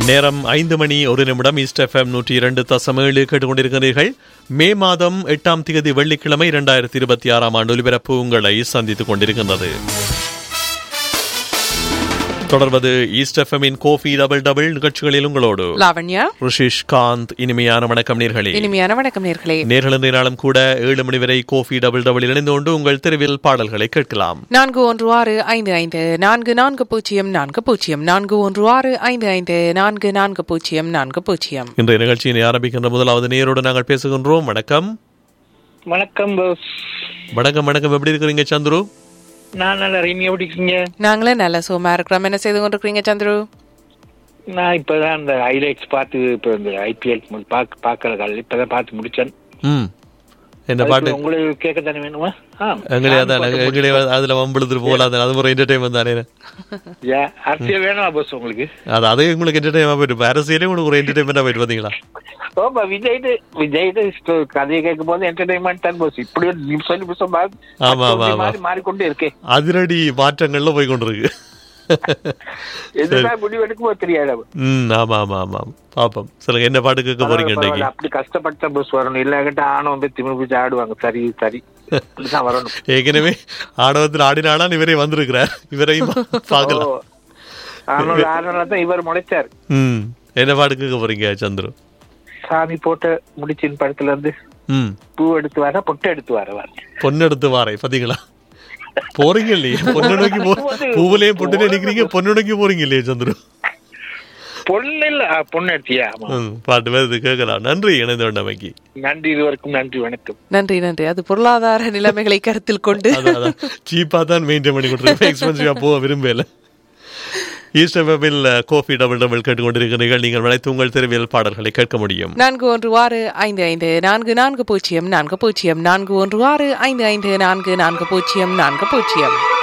நேரம் ஐந்து மணி ஒரு நிமிடம் ஈஸ்ட் எஃப்எம் நூற்றி இரண்டு தசம் ஏழு கேட்டுக்கொண்டிருக்கிறீர்கள் மே மாதம் எட்டாம் தேதி வெள்ளிக்கிழமை இரண்டாயிரத்தி இருபத்தி ஆறாம் ஆண்டு ஒலிபரப்பு உங்களை சந்தித்துக் கொண்டிருக்கின்றது தொடர்வது ஈஸ்ட் எஃப்எம்மின் கோஃபி டபுள் டபுள் நிகழ்ச்சிகளில் உங்களோடு லாவண்யா ரிஷிஷ் காந்த் இனிமையான வணக்கம் நேர்களே இனிமையான வணக்கம் நேர்களே நேர்கள் இன்றைய நாளும் கூட ஏழு மணி வரை கோஃபி டபுள் டபுள் இணைந்து கொண்டு உங்கள் தெருவில் பாடல்களை கேட்கலாம் நான்கு ஒன்று ஆறு ஐந்து ஐந்து நான்கு நான்கு பூஜ்ஜியம் நான்கு பூஜ்ஜியம் நான்கு ஒன்று ஆறு ஐந்து ஐந்து நான்கு நான்கு பூஜ்ஜியம் நான்கு பூஜ்ஜியம் இன்றைய நிகழ்ச்சியினை ஆரம்பிக்கின்ற முதலாவது நேரோடு நாங்கள் பேசுகின்றோம் வணக்கம் வணக்கம் போஸ் வணக்கம் வணக்கம் எப்படி இருக்கிறீங்க சந்துரு நான் நல்லா ரீமி எப்படி இருக்கீங்க நாங்களே நல்ல சோமா இருக்கிறோம் என்ன செய்து கொண்டிருக்கிறீங்க சந்துரு நான் இப்பதான் அந்த ஹைலைட்ஸ் பார்த்து இப்போ இந்த ஐபிஎல் பார்க்க பார்க்கற கால இப்பதான் பார்த்து முடிச்சேன் ம் என்ன பாட்டு அதுக்கு உங்களுக்கு கேட்க தானே வேணுமா ஆ எங்களே அதான் எங்களே அதுல வம்பிழுத்துட்டு போகலாம் அது ஒரு என்டர்டைன்மெண்ட் தானே ஏன் அரசியல் வேணுமா போஸ் உங்களுக்கு அது அதே உங்களுக்கு என்டர்டைன்மெண்ட் போயிட்டு இப்ப அரசியலே உங்களுக்கு ஒரு என்டர்டைன்மெண்டா போயிட்டு பாத்தீங்களா ஓப்பா விஜய்டு விஜய்டு ஸ்டோ- கதையை கேட்கும் போது என்டர்டைன்மெண்ட் தான் போஸ் இப்படி ஒரு நிமிஷம் நிமிஷம் மாறி- ஆமா, ஆமா, ஆமா. மாறி மாறிக்கொண்டே இருக்கே அதிரடி மாற்றங்கள்ல போய் கொண்டிருக்கு எதுதான் முடிவு எடுக்குமோ தெரியாது ம் ஆமா ஆமா ஆமா பாப்போம் சொல்லுங்க என்ன பாட்டு கேட்க போறீங்க இன்னைக்கு பரவாயில்ல, அப்படி கஷ்டப்பட்ட பஸ் வரணும் இல்லாக்கிட்ட ஆணவம் வந்து திமிரு பிடிச்சு ஆடுவாங்க சரி சரி இப்படிதான் வரணும் ஏற்கனவே ஆடவத்தில் ஆடினாடா இவரே வந்திருக்கிறார் இவரையும் பார்க்கலாம் ஆனோட ஆனோட தான் இவர் முளைச்சார் ம் என்ன பாட்டு கேட்க போறீங்க சந்துரு சாமி போட்ட முடிச்சின் படத்துல இருந்து ம் பூ எடுத்து வர பொட்டு எடுத்து வர வர பொண்ணு எடுத்து வாரேன் பாத்தீங்களா போறீங்க இல்லையே பொண்ணு நோக்கி போ பூவிலையும் பொண்ணு நினைக்கிறீங்க பொண்ணு நோக்கி போறீங்க இல்லையே சந்துரு பொண்ணு இல்ல ஆ, பொண்ணு எடுத்தியா ஆமா ம், பாட்டு வேறு கேட்கலாம் நன்றி இணைந்த உண்டமைக்கு நன்றி இதுவரைக்கும் நன்றி வணக்கம் நன்றி நன்றி அது பொருளாதார நிலைமைகளை கருத்தில் கொண்டு அதான் அதான் சீப்பா தான் மெயின்டைன் பண்ணி கொடுத்துருக்கேன் எக்ஸ்பென்சிவா போக விரும்பல ஈஸ்ட் எஃப்எம்மில் கோஃபி டபுள் டபுள் கேட்டுக்கொண்டிருக்கிறீர்கள் நீங்கள் நினைத்து உங்கள் தெருவில் பாடல்களை கேட்க முடியும் நான்கு ஒன்று ஆறு ஐந்து ஐந்து நான்கு நான்கு பூஜ்ஜியம் நான்கு பூஜ்ஜியம் நான்கு ஒன்று ஆறு ஐந்து ஐந்து நான்கு நான்கு பூஜ்ஜியம் நான்கு பூஜ்ஜியம்